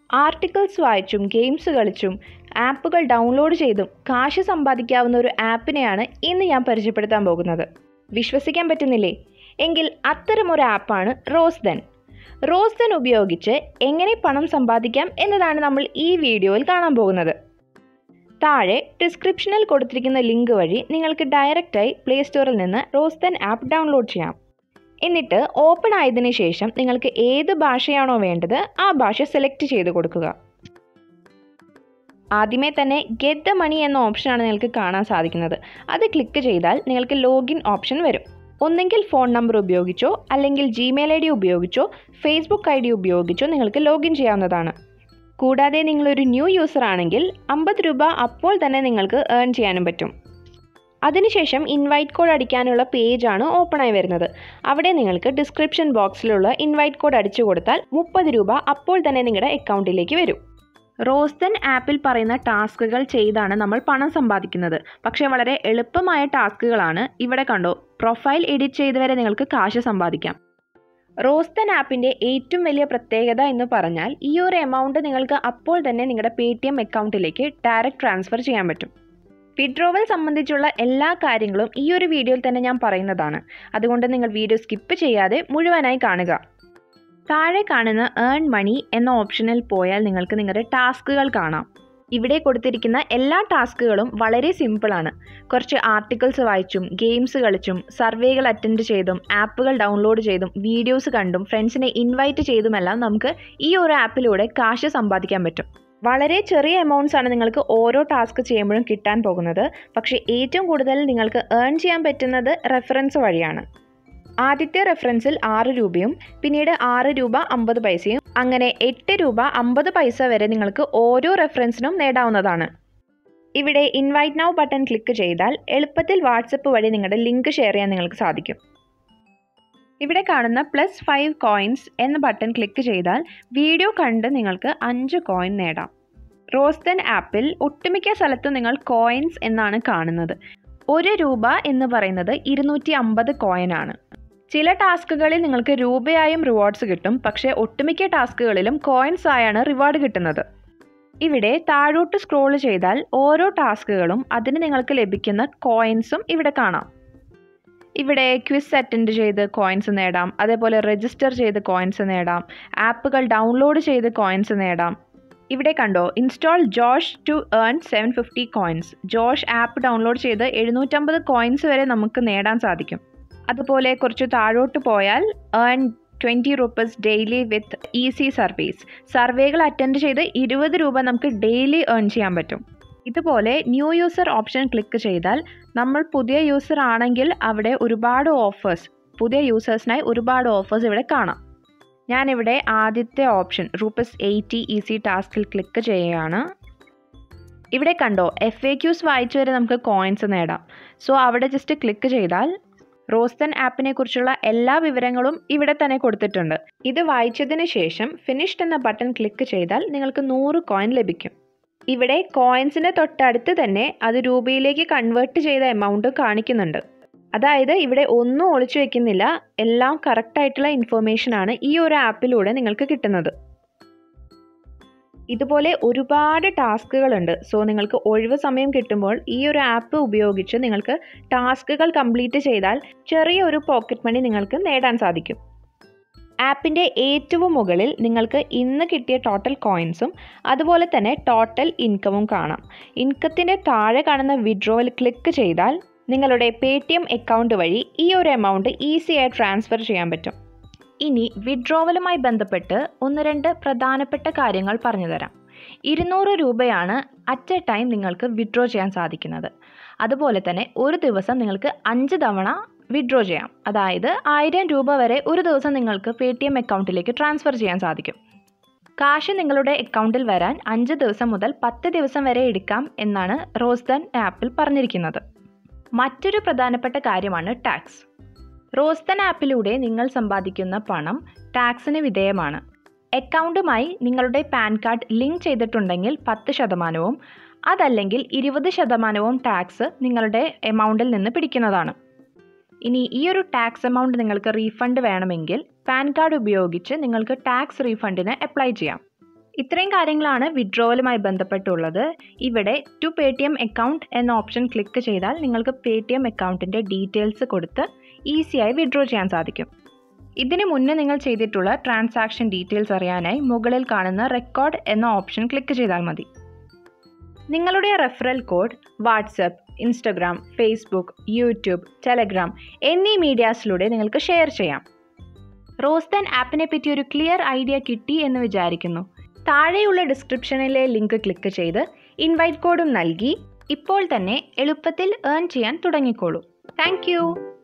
articles വായിച്ചും games കളിച്ചും ആപ്പുകൾ ഡൗൺലോഡ് ചെയ്തും കാശ് സമ്പാദിക്കാവുന്ന ഒരു ആപ്പിനെയാണ് ഇന്ന് ഞാൻ പരിചയപ്പെടുത്താൻ പോകുന്നത് വിശ്വസിക്കാൻ പറ്റുന്നില്ലേ എങ്കിൽ അത്തരമൊരു ആപ്പാണ് റോസ്ദൻ റോസ്ദൻ ഉപയോഗിച്ച് എങ്ങനെ പണം സമ്പാദിക്കാം എന്നതാണ് നമ്മൾ ഈ വീഡിയോയിൽ കാണാൻ പോകുന്നത് താഴെ ഡിസ്ക്രിപ്ഷനിൽ കൊടുത്തിരിക്കുന്ന ലിങ്ക് വഴി നിങ്ങൾക്ക് ഡയറക്റ്റായി പ്ലേ സ്റ്റോറിൽ നിന്ന് റോസ്ദൻ ആപ്പ് ഡൗൺലോഡ് ചെയ്യാം എന്നിട്ട് ഓപ്പൺ ആയതിനു ശേഷം നിങ്ങൾക്ക് ഏത് ഭാഷയാണോ വേണ്ടത് ആ ഭാഷ സെലക്ട് ചെയ്ത് കൊടുക്കുക ആദ്യമേ തന്നെ ഗെറ്റ് ദ മണി എന്ന ഓപ്ഷനാണ് നിങ്ങൾക്ക് കാണാൻ സാധിക്കുന്നത് അത് ക്ലിക്ക് ചെയ്താൽ നിങ്ങൾക്ക് ലോഗിൻ ഓപ്ഷൻ വരും ഒന്നെങ്കിൽ ഫോൺ നമ്പർ ഉപയോഗിച്ചോ അല്ലെങ്കിൽ ജിമെയിൽ ഐ ഡി ഉപയോഗിച്ചോ ഫേസ്ബുക്ക് ഐ ഡി ഉപയോഗിച്ചോ നിങ്ങൾക്ക് ലോഗിൻ ചെയ്യാവുന്നതാണ് കൂടാതെ നിങ്ങളൊരു ന്യൂ യൂസർ ആണെങ്കിൽ അമ്പത് രൂപ അപ്പോൾ തന്നെ നിങ്ങൾക്ക് ഏൺ ചെയ്യാനും പറ്റും അതിനുശേഷം ഇൻവൈറ്റ് കോഡ് അടിക്കാനുള്ള പേജാണ് ഓപ്പൺ ആയി വരുന്നത് അവിടെ നിങ്ങൾക്ക് ഡിസ്ക്രിപ്ഷൻ ബോക്സിലുള്ള ഇൻവൈറ്റ് കോഡ് അടിച്ചു കൊടുത്താൽ മുപ്പത് രൂപ അപ്പോൾ തന്നെ നിങ്ങളുടെ അക്കൗണ്ടിലേക്ക് വരും റോസ്തൻ ആപ്പിൽ പറയുന്ന ടാസ്കുകൾ ചെയ്താണ് നമ്മൾ പണം സമ്പാദിക്കുന്നത് പക്ഷേ വളരെ എളുപ്പമായ ടാസ്കുകളാണ് ഇവിടെ കണ്ടോ പ്രൊഫൈൽ എഡിറ്റ് ചെയ്ത് വരെ നിങ്ങൾക്ക് കാശ് സമ്പാദിക്കാം റോസ്തൻ ആപ്പിൻ്റെ ഏറ്റവും വലിയ പ്രത്യേകത എന്ന് പറഞ്ഞാൽ ഈ ഒരു എമൗണ്ട് നിങ്ങൾക്ക് അപ്പോൾ തന്നെ നിങ്ങളുടെ പേ ടി എം അക്കൗണ്ടിലേക്ക് ഡയറക്റ്റ് ട്രാൻസ്ഫർ ചെയ്യാൻ പറ്റും വിഡ്രോവൽ സംബന്ധിച്ചുള്ള എല്ലാ കാര്യങ്ങളും ഈ ഒരു വീഡിയോയിൽ തന്നെ ഞാൻ പറയുന്നതാണ് അതുകൊണ്ട് നിങ്ങൾ വീഡിയോ സ്കിപ്പ് ചെയ്യാതെ മുഴുവനായി കാണുക താഴെ കാണുന്ന ഏൺ മണി എന്ന ഓപ്ഷനിൽ പോയാൽ നിങ്ങൾക്ക് നിങ്ങളുടെ ടാസ്കുകൾ കാണാം ഇവിടെ കൊടുത്തിരിക്കുന്ന എല്ലാ ടാസ്കുകളും വളരെ സിമ്പിളാണ് കുറച്ച് ആർട്ടിക്കിൾസ് വായിച്ചും ഗെയിംസ് കളിച്ചും സർവേകൾ അറ്റൻഡ് ചെയ്തും ആപ്പുകൾ ഡൗൺലോഡ് ചെയ്തും വീഡിയോസ് കണ്ടും ഫ്രണ്ട്സിനെ ഇൻവൈറ്റ് ചെയ്തുമെല്ലാം നമുക്ക് ഈ ഒരു ആപ്പിലൂടെ കാശ് സമ്പാദിക്കാൻ പറ്റും വളരെ ചെറിയ എമൗണ്ട്സ് ആണ് നിങ്ങൾക്ക് ഓരോ ടാസ്ക് ചെയ്യുമ്പോഴും കിട്ടാൻ പോകുന്നത് പക്ഷേ ഏറ്റവും കൂടുതൽ നിങ്ങൾക്ക് ഏൺ ചെയ്യാൻ പറ്റുന്നത് റെഫറൻസ് വഴിയാണ് ആദ്യത്തെ റെഫറൻസിൽ ആറ് രൂപയും പിന്നീട് ആറ് രൂപ അമ്പത് പൈസയും അങ്ങനെ എട്ട് രൂപ അമ്പത് പൈസ വരെ നിങ്ങൾക്ക് ഓരോ റെഫറൻസിനും നേടാവുന്നതാണ് ഇവിടെ ഇൻവൈറ്റ് നൗ ബട്ടൺ ക്ലിക്ക് ചെയ്താൽ എളുപ്പത്തിൽ വാട്സപ്പ് വഴി നിങ്ങളുടെ ലിങ്ക് ഷെയർ ചെയ്യാൻ നിങ്ങൾക്ക് സാധിക്കും ഇവിടെ കാണുന്ന പ്ലസ് ഫൈവ് കോയിൻസ് എന്ന ബട്ടൺ ക്ലിക്ക് ചെയ്താൽ വീഡിയോ കണ്ട് നിങ്ങൾക്ക് അഞ്ച് കോയിൻ നേടാം റോസ്തൻ ആപ്പിൽ ഒട്ടുമിക്ക സ്ഥലത്തും നിങ്ങൾ കോയിൻസ് എന്നാണ് കാണുന്നത് ഒരു രൂപ എന്ന് പറയുന്നത് ഇരുന്നൂറ്റി അമ്പത് കോയിനാണ് ചില ടാസ്കുകളിൽ നിങ്ങൾക്ക് രൂപയായും റിവാർഡ്സ് കിട്ടും പക്ഷേ ഒട്ടുമിക്ക ടാസ്കുകളിലും കോയിൻസ് ആയാണ് റിവാർഡ് കിട്ടുന്നത് ഇവിടെ താഴോട്ട് സ്ക്രോൾ ചെയ്താൽ ഓരോ ടാസ്കുകളും അതിന് നിങ്ങൾക്ക് ലഭിക്കുന്ന കോയിൻസും ഇവിടെ കാണാം ഇവിടെ ക്വിസ് അറ്റൻഡ് ചെയ്ത് കോയിൻസ് നേടാം അതേപോലെ രജിസ്റ്റർ ചെയ്ത് കോയിൻസ് നേടാം ആപ്പുകൾ ഡൗൺലോഡ് ചെയ്ത് കോയിൻസ് നേടാം ഇവിടെ കണ്ടോ install Josh to earn seven fifty coins Josh app download ചെയ്ത് എഴുന്നൂറ്റമ്പത് കോയിൻസ് വരെ നമുക്ക് നേടാൻ സാധിക്കും അതുപോലെ കുറച്ച് താഴോട്ട് പോയാൽ earn twenty rupees daily with easy service സർവേകൾ അറ്റൻഡ് ചെയ്ത് ഇരുപത് രൂപ നമുക്ക് ഡെയിലി ഏൺ ചെയ്യാൻ പറ്റും ഇതുപോലെ ന്യൂ യൂസർ ഓപ്ഷൻ ക്ലിക്ക് ചെയ്താൽ നമ്മൾ പുതിയ യൂസർ ആണെങ്കിൽ അവിടെ ഒരുപാട് ഓഫേഴ്സ് പുതിയ യൂസേഴ്സിനായി ഒരുപാട് ഓഫേഴ്സ് ഇവിടെ കാണാം ഞാനിവിടെ ആദ്യത്തെ ഓപ്ഷൻ റൂപ്പീസ് എയ്റ്റി ഈസി ടാസ്കിൽ ക്ലിക്ക് ചെയ്യുകയാണ് ഇവിടെ കണ്ടോ എഫ് എ ക്യൂസ് വായിച്ചു വരെ നമുക്ക് കോയിൻസ് നേടാം സോ അവിടെ ജസ്റ്റ് ക്ലിക്ക് ചെയ്താൽ റോസ്തൻ ആപ്പിനെ കുറിച്ചുള്ള എല്ലാ വിവരങ്ങളും ഇവിടെ തന്നെ കൊടുത്തിട്ടുണ്ട് ഇത് വായിച്ചതിന് ശേഷം ഫിനിഷ്ഡ് എന്ന ബട്ടൺ ക്ലിക്ക് ചെയ്താൽ നിങ്ങൾക്ക് നൂറ് കോയിൻ ലഭിക്കും ഇവിടെ കോയിൻസിന് തൊട്ടടുത്ത് തന്നെ അത് രൂപയിലേക്ക് കൺവേർട്ട് ചെയ്ത എമൗണ്ട് കാണിക്കുന്നുണ്ട് അതായത് ഇവിടെ ഒന്നും ഒളിച്ചു വെക്കുന്നില്ല എല്ലാം കറക്റ്റായിട്ടുള്ള ഇൻഫർമേഷനാണ് ഈ ഒരു ആപ്പിലൂടെ നിങ്ങൾക്ക് കിട്ടുന്നത് ഇതുപോലെ ഒരുപാട് ടാസ്കുകളുണ്ട് സോ നിങ്ങൾക്ക് ഒഴിവ് സമയം കിട്ടുമ്പോൾ ഈ ഒരു ആപ്പ് ഉപയോഗിച്ച് നിങ്ങൾക്ക് ടാസ്കുകൾ കംപ്ലീറ്റ് ചെയ്താൽ ചെറിയ ഒരു പോക്കറ്റ് മണി നിങ്ങൾക്ക് നേടാൻ സാധിക്കും ആപ്പിൻ്റെ ഏറ്റവും മുകളിൽ നിങ്ങൾക്ക് ഇന്ന് കിട്ടിയ ടോട്ടൽ കോയിൻസും അതുപോലെ തന്നെ ടോട്ടൽ ഇൻകമും കാണാം ഇൻകത്തിൻ്റെ താഴെ കാണുന്ന വിഡ്രോവൽ ക്ലിക്ക് ചെയ്താൽ നിങ്ങളുടെ പേ ടി എം അക്കൗണ്ട് വഴി ഈ ഒരു എമൗണ്ട് ഈസിയായി ട്രാൻസ്ഫർ ചെയ്യാൻ പറ്റും ഇനി വിഡ്രോവലുമായി ബന്ധപ്പെട്ട് ഒന്ന് രണ്ട് പ്രധാനപ്പെട്ട കാര്യങ്ങൾ പറഞ്ഞുതരാം ഇരുന്നൂറ് രൂപയാണ് അറ്റ് എ ടൈം നിങ്ങൾക്ക് വിഡ്രോ ചെയ്യാൻ സാധിക്കുന്നത് അതുപോലെ തന്നെ ഒരു ദിവസം നിങ്ങൾക്ക് അഞ്ച് തവണ വിഡ്രോ ചെയ്യാം അതായത് ആയിരം രൂപ വരെ ഒരു ദിവസം നിങ്ങൾക്ക് പേ ടി എം അക്കൗണ്ടിലേക്ക് ട്രാൻസ്ഫർ ചെയ്യാൻ സാധിക്കും കാശ് നിങ്ങളുടെ അക്കൗണ്ടിൽ വരാൻ അഞ്ച് ദിവസം മുതൽ പത്ത് ദിവസം വരെ എടുക്കാം എന്നാണ് റോസ്ദൻ ആപ്പിൽ പറഞ്ഞിരിക്കുന്നത് മറ്റൊരു പ്രധാനപ്പെട്ട കാര്യമാണ് ടാക്സ് റോസ്തൻ ആപ്പിലൂടെ നിങ്ങൾ സമ്പാദിക്കുന്ന പണം ടാക്സിന് വിധേയമാണ് അക്കൗണ്ടുമായി നിങ്ങളുടെ പാൻ കാർഡ് ലിങ്ക് ചെയ്തിട്ടുണ്ടെങ്കിൽ പത്ത് ശതമാനവും അതല്ലെങ്കിൽ ഇരുപത് ശതമാനവും ടാക്സ് നിങ്ങളുടെ എമൗണ്ടിൽ നിന്ന് പിടിക്കുന്നതാണ് ഇനി ഈ ഒരു ടാക്സ് എമൗണ്ട് നിങ്ങൾക്ക് റീഫണ്ട് വേണമെങ്കിൽ പാൻ കാർഡ് ഉപയോഗിച്ച് നിങ്ങൾക്ക് ടാക്സ് റീഫണ്ടിന് അപ്ലൈ ചെയ്യാം ഇത്രയും കാര്യങ്ങളാണ് വിഡ്രോവലുമായി ബന്ധപ്പെട്ടുള്ളത് ഇവിടെ to Paytm account എന്ന ഓപ്ഷൻ ക്ലിക്ക് ചെയ്താൽ നിങ്ങൾക്ക് പേ ടി എം അക്കൗണ്ടിൻ്റെ ഡീറ്റെയിൽസ് കൊടുത്ത് ഈസിയായി വിഡ്രോ ചെയ്യാൻ സാധിക്കും ഇതിന് മുന്നേ നിങ്ങൾ ചെയ്തിട്ടുള്ള ട്രാൻസാക്ഷൻ ഡീറ്റെയിൽസ് അറിയാനായി മുകളിൽ കാണുന്ന റെക്കോർഡ് എന്ന ഓപ്ഷൻ ക്ലിക്ക് ചെയ്താൽ മതി നിങ്ങളുടെ referral code WhatsApp Instagram Facebook YouTube Telegram എന്നീ മീഡിയാസിലൂടെ നിങ്ങൾക്ക് ഷെയർ ചെയ്യാം റോസ്തൻ ആപ്പിനെ പറ്റി ഒരു ക്ലിയർ ഐഡിയ കിട്ടി എന്ന് വിചാരിക്കുന്നു താഴെയുള്ള ഡിസ്ക്രിപ്ഷനിലെ ലിങ്ക് ക്ലിക്ക് ചെയ്ത് ഇൻവൈറ്റ് കോഡും നൽകി ഇപ്പോൾ തന്നെ എളുപ്പത്തിൽ ഏൺ ചെയ്യാൻ തുടങ്ങിക്കോളൂ താങ്ക്